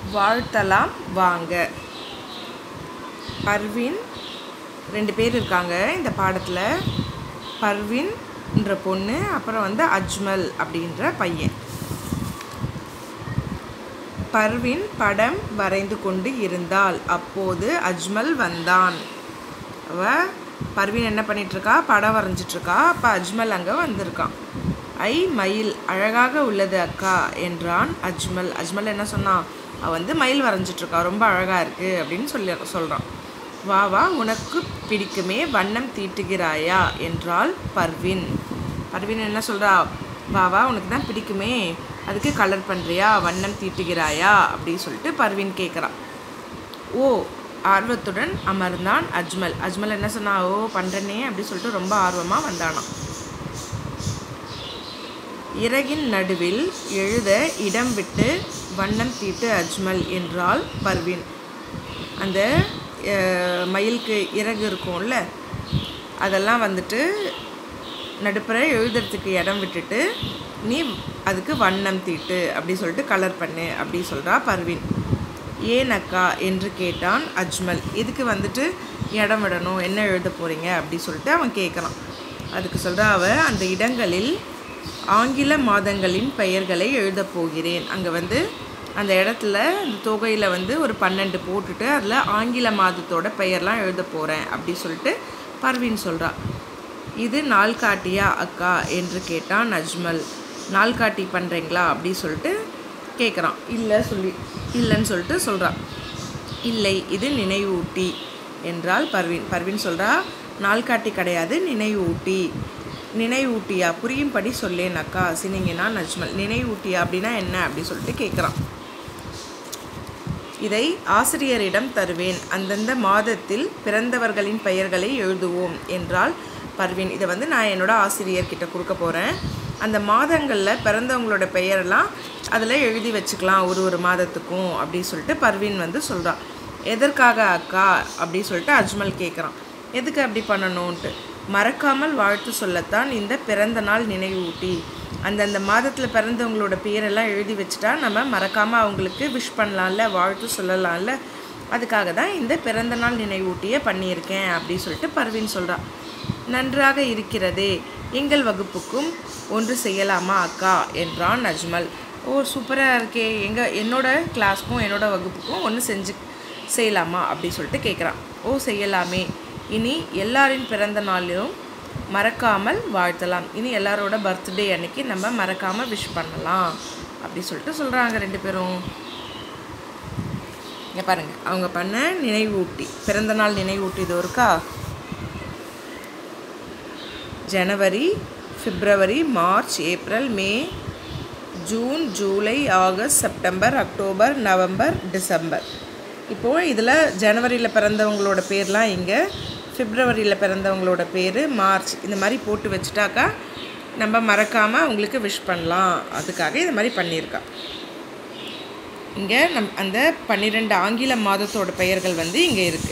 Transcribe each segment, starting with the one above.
வாழ்த்தலாம் வாங்க பர்வீன் ரெண்டு பேர் இருக்காங்க இந்த பாடத்தில் பர்வீன்ன்ற பொண்ணு அப்புறம் வந்து அஜ்மல் அப்படின்ற பையன் பர்வீன் படம் வரைந்து கொண்டு இருந்தாள் அப்போது அஜ்மல் வந்தான் அவ பர்வீன் என்ன பண்ணிட்டு இருக்கா படம் வரைஞ்சிட்டு இருக்கா அப்போ அஜ்மல் அங்கே வந்திருக்கான் ஐ மயில் அழகாக உள்ளது அக்கா என்றான் அஜ்மல் அஜ்மல் என்ன சொன்னான் அவ வந்து மயில் வரைஞ்சிட்டு இருக்கா ரொம்ப அழகாக இருக்கு அப்படின்னு சொல்லி சொல்கிறான் வா வா உனக்கு பிடிக்குமே வண்ணம் தீட்டுகிறாயா என்றாள் பர்வீன் பர்வீன் என்ன சொல்கிறா வா வா உனக்கு தான் பிடிக்குமே அதுக்கு கலர் பண்ணுறியா வண்ணம் தீட்டுகிறாயா அப்படின்னு சொல்லிட்டு பர்வீன் கேட்குறான் ஓ ஆர்வத்துடன் அமர்ந்தான் அஜ்மல் அஜ்மல் என்ன சொன்னா ஓ பண்ணுறனே அப்படி சொல்லிட்டு ரொம்ப ஆர்வமாக வந்தானாம் இறகின் நடுவில் எழுத இடம் விட்டு வண்ணம் தீட்டு அஜ்மல் என்றால் பர்வீன் அந்த அஹ், மயிலுக்கு இறகு இருக்கும்ல அதெல்லாம் வந்துட்டு நடுப்புற எழுதுறதுக்கு இடம் விட்டுட்டு நீ அதுக்கு வண்ணம் தீட்டு அப்படி சொல்லிட்டு கலர் பண்ணு அப்படி சொல்கிறா பர்வீன் ஏன் அக்கா என்று கேட்டான் அஜ்மல் இதுக்கு வந்துட்டு இடம் விடணும் என்ன எழுத போகிறீங்க அப்படி சொல்லிட்டு அவன் கேட்குறான் அதுக்கு சொல்கிறா அவ அந்த இடங்களில் ஆங்கில மாதங்களின் பெயர்களை எழுதப் போகிறேன் அங்கே வந்து அந்த இடத்துல அந்த தொகையில் வந்து ஒரு பன்னெண்டு போட்டுட்டு அதில் ஆங்கில மாதத்தோட பெயர்லாம் எழுத போகிறேன் அப்படி சொல்லிட்டு பர்வீன் சொல்கிறா இது நாள்காட்டியா அக்கா என்று கேட்டான் அஜ்மல் நாள்காட்டி பண்ணுறீங்களா அப்படி சொல்லிட்டு கேட்குறான் இல்லை சொல்லி இல்லைன்னு சொல்லிட்டு சொல்கிறான் இல்லை இது நினைவூட்டி என்றால் பர்வீன் பர்வீன் சொல்கிறா நாள்காட்டி கிடையாது நினைவூட்டி நினைவூட்டியா புரியும்படி சொல்லேன் அக்கா சினிங்கன்னா நஜ்மல் நினைவூட்டியா அப்படின்னா என்ன அப்படி சொல்லிட்டு கேட்குறான் இதை ஆசிரியரிடம் தருவேன் அந்தந்த மாதத்தில் பிறந்தவர்களின் பெயர்களை எழுதுவோம் என்றால் பர்வீன் இதை வந்து நான் என்னோட ஆசிரியர்கிட்ட கொடுக்க போகிறேன் அந்த மாதங்களில் பிறந்தவங்களோட பெயரெல்லாம் அதில் எழுதி வச்சுக்கலாம் ஒரு ஒரு மாதத்துக்கும் அப்படி சொல்லிட்டு பர்வீன் வந்து சொல்கிறான் எதற்காக அக்கா அப்படி சொல்லிட்டு அஜ்மல் கேட்குறான் எதுக்கு அப்படி பண்ணணும்ன்ட்டு மறக்காமல் வாழ்த்து சொல்லத்தான் இந்த பிறந்த நாள் நினைவூட்டி அந்தந்த மாதத்தில் பிறந்தவங்களோட பேரெல்லாம் எழுதி வச்சுட்டா நம்ம மறக்காமல் அவங்களுக்கு விஷ் பண்ணலாம்ல வாழ்த்து சொல்லலாம்ல அதுக்காக தான் இந்த பிறந்த நாள் நினைவூட்டியை பண்ணியிருக்கேன் அப்படி சொல்லிட்டு பர்வீன் சொல்கிறா நன்றாக இருக்கிறதே எங்கள் வகுப்புக்கும் ஒன்று செய்யலாமா அக்கா என்றான் அஜ்மல் ஓ சூப்பராக இருக்கே எங்கள் என்னோட கிளாஸ்க்கும் என்னோட வகுப்புக்கும் ஒன்று செஞ்சு செய்யலாமா அப்படி சொல்லிட்டு கேட்குறான் ஓ செய்யலாமே இனி எல்லாரின் பிறந்த நாளிலும் மறக்காமல் வாழ்த்தலாம் இனி எல்லாரோட பர்த்டே அன்னைக்கு நம்ம மறக்காமல் விஷ் பண்ணலாம் அப்படி சொல்லிட்டு சொல்கிறாங்க ரெண்டு பேரும் இங்கே பாருங்க அவங்க பண்ண நினைவூட்டி பிறந்த நாள் நினைவூட்டி இது இருக்கா ஜனவரி பிப்ரவரி மார்ச் ஏப்ரல் மே ஜூன் ஜூலை ஆகஸ்ட் செப்டம்பர் அக்டோபர் நவம்பர் டிசம்பர் இப்போது இதில் ஜனவரியில் பிறந்தவங்களோட பேர்லாம் இங்கே பிப்ரவரியில் பிறந்தவங்களோட பேர் மார்ச் இந்த மாதிரி போட்டு வச்சுட்டாக்கா நம்ம மறக்காமல் அவங்களுக்கு விஷ் பண்ணலாம் அதுக்காக இது மாதிரி பண்ணியிருக்கா இங்கே நம் அந்த பன்னிரெண்டு ஆங்கில மாதத்தோட பெயர்கள் வந்து இங்கே இருக்குது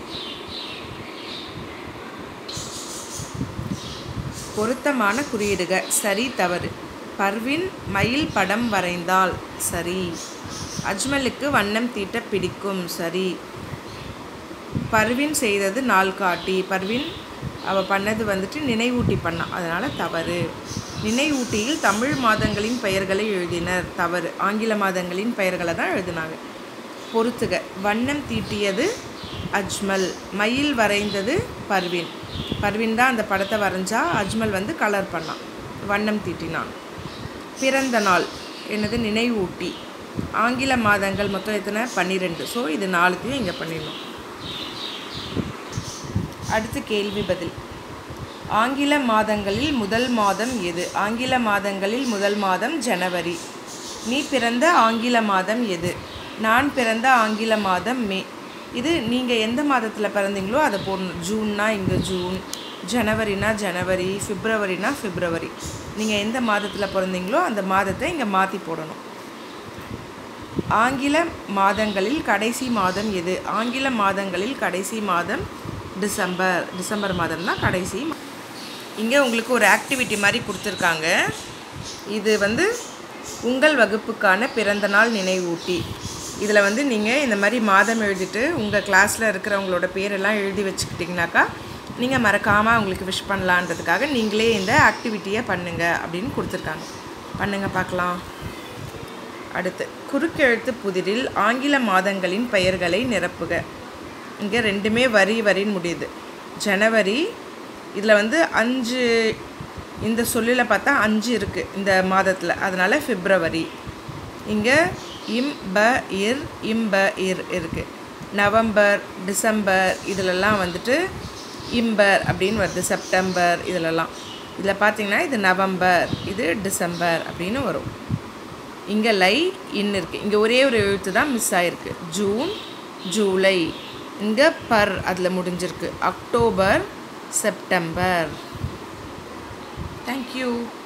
பொருத்தமான குறியீடுக சரி தவறு பர்வின் மயில் படம் வரைந்தால் சரி அஜ்மலுக்கு வண்ணம் தீட்ட பிடிக்கும் சரி பர்வின் செய்தது நாள் காட்டி பர்வின் அவள் பண்ணது வந்துட்டு நினைவூட்டி பண்ணா அதனால் தவறு நினைவூட்டியில் தமிழ் மாதங்களின் பெயர்களை எழுதினர் தவறு ஆங்கில மாதங்களின் பெயர்களை தான் எழுதினாங்க பொறுத்துக வண்ணம் தீட்டியது அஜ்மல் மயில் வரைந்தது பர்வின் பர்வின் தான் அந்த படத்தை வரைஞ்சா அஜ்மல் வந்து கலர் பண்ணான் வண்ணம் தீட்டினான் பிறந்த நாள் என்னது நினைவூட்டி ஆங்கில மாதங்கள் மொத்தம் எத்தனை பன்னிரெண்டு ஸோ இது நாலுத்தையும் இங்கே பண்ணிடணும் அடுத்து கேள்வி பதில் ஆங்கில மாதங்களில் முதல் மாதம் எது ஆங்கில மாதங்களில் முதல் மாதம் ஜனவரி நீ பிறந்த ஆங்கில மாதம் எது நான் பிறந்த ஆங்கில மாதம் மே இது நீங்கள் எந்த மாதத்தில் பிறந்தீங்களோ அதை போடணும் ஜூன்னா இங்கே ஜூன் ஜனவரினா ஜனவரி பிப்ரவரினா பிப்ரவரி நீங்கள் எந்த மாதத்தில் பிறந்தீங்களோ அந்த மாதத்தை இங்கே மாற்றி போடணும் ஆங்கில மாதங்களில் கடைசி மாதம் எது ஆங்கில மாதங்களில் கடைசி மாதம் டிசம்பர் டிசம்பர் மாதம் தான் கடைசி இங்கே உங்களுக்கு ஒரு ஆக்டிவிட்டி மாதிரி கொடுத்துருக்காங்க இது வந்து உங்கள் வகுப்புக்கான பிறந்தநாள் நினைவூட்டி இதில் வந்து நீங்கள் இந்த மாதிரி மாதம் எழுதிட்டு உங்கள் கிளாஸில் இருக்கிறவங்களோட பேரெல்லாம் எழுதி வச்சுக்கிட்டிங்கனாக்கா நீங்கள் மறக்காமல் அவங்களுக்கு விஷ் பண்ணலான்றதுக்காக நீங்களே இந்த ஆக்டிவிட்டியை பண்ணுங்க அப்படின்னு கொடுத்துருக்காங்க பண்ணுங்க பார்க்கலாம் அடுத்து குறுக்கெழுத்து புதிரில் ஆங்கில மாதங்களின் பெயர்களை நிரப்புக இங்கே ரெண்டுமே வரி வரின்னு முடியுது ஜனவரி இதில் வந்து அஞ்சு இந்த சொல்லில் பார்த்தா அஞ்சு இருக்குது இந்த மாதத்தில் அதனால் பிப்ரவரி இங்கே இம் ப இர் இம் ப இர் இருக்குது நவம்பர் டிசம்பர் இதிலெல்லாம் வந்துட்டு இம்பர் அப்படின்னு வருது செப்டம்பர் இதிலெல்லாம் இதில் பார்த்தீங்கன்னா இது நவம்பர் இது டிசம்பர் அப்படின்னு வரும் இங்கே லை இன் இருக்குது இங்கே ஒரே ஒரு எழுத்து தான் மிஸ் ஆகிருக்கு ஜூன் ஜூலை இங்கே பர் அதில் முடிஞ்சிருக்கு அக்டோபர் செப்டம்பர் தேங்க்யூ